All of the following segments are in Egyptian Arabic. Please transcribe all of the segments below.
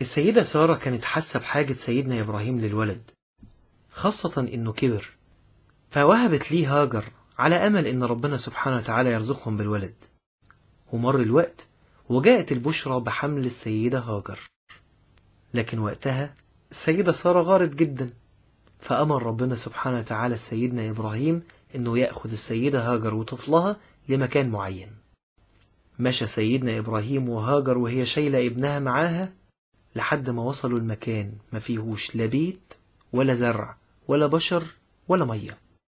السيدة سارة كانت حاسة بحاجة سيدنا إبراهيم للولد خاصة إنه كبر فوهبت ليه هاجر على أمل إن ربنا سبحانه وتعالى يرزقهم بالولد ومر الوقت وجاءت البشرى بحمل السيدة هاجر لكن وقتها السيدة سارة غارت جدا فأمر ربنا سبحانه وتعالى سيدنا إبراهيم إنه يأخذ السيدة هاجر وطفلها لمكان معين مشى سيدنا إبراهيم وهاجر وهي شايلة ابنها معاها لحد ما وصلوا المكان ما فيهوش لا بيت ولا زرع ولا بشر ولا مية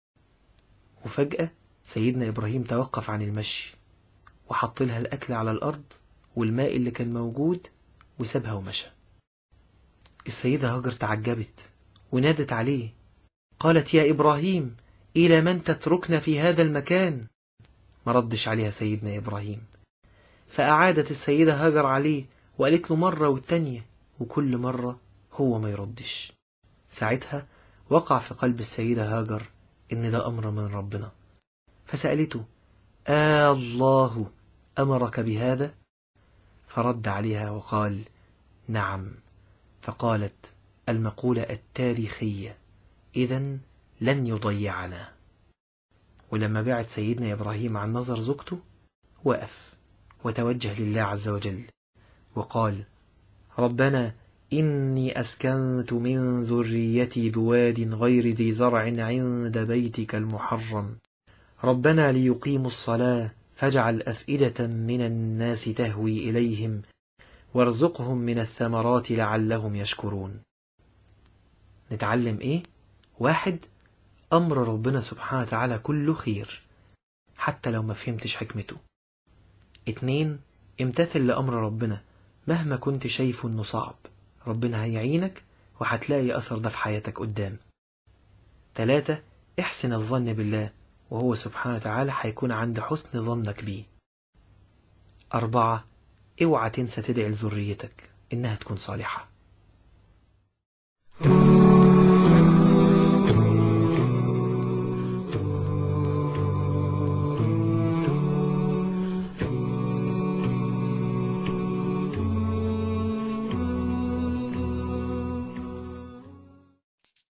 وفجأة سيدنا إبراهيم توقف عن المشي وحط لها الأكل على الأرض والماء اللي كان موجود وسابها ومشى السيدة هاجر تعجبت ونادت عليه قالت يا إبراهيم إلى من تتركنا في هذا المكان ما ردش عليها سيدنا إبراهيم فأعادت السيدة هاجر عليه وقالت له مرة والتانية وكل مرة هو ما يردش ساعتها وقع في قلب السيدة هاجر إن ده أمر من ربنا فسألته آه الله أمرك بهذا فرد عليها وقال نعم فقالت المقولة التاريخية إذا لن يضيعنا ولما بعد سيدنا إبراهيم عن نظر زوجته وقف وتوجه لله عز وجل وقال ربنا إني أسكنت من ذريتي بواد غير ذي زرع عند بيتك المحرم ربنا ليقيموا الصلاة فاجعل أفئدة من الناس تهوي إليهم وارزقهم من الثمرات لعلهم يشكرون نتعلم إيه؟ واحد أمر ربنا سبحانه وتعالى كله خير حتى لو ما فهمتش حكمته اتنين امتثل لأمر ربنا مهما كنت شايفه انه صعب ربنا هيعينك وهتلاقي أثر ده في حياتك قدام تلاتة احسن الظن بالله وهو سبحانه وتعالى هيكون عند حسن ظنك بيه أربعة اوعى تنسى تدعي لذريتك إنها تكون صالحة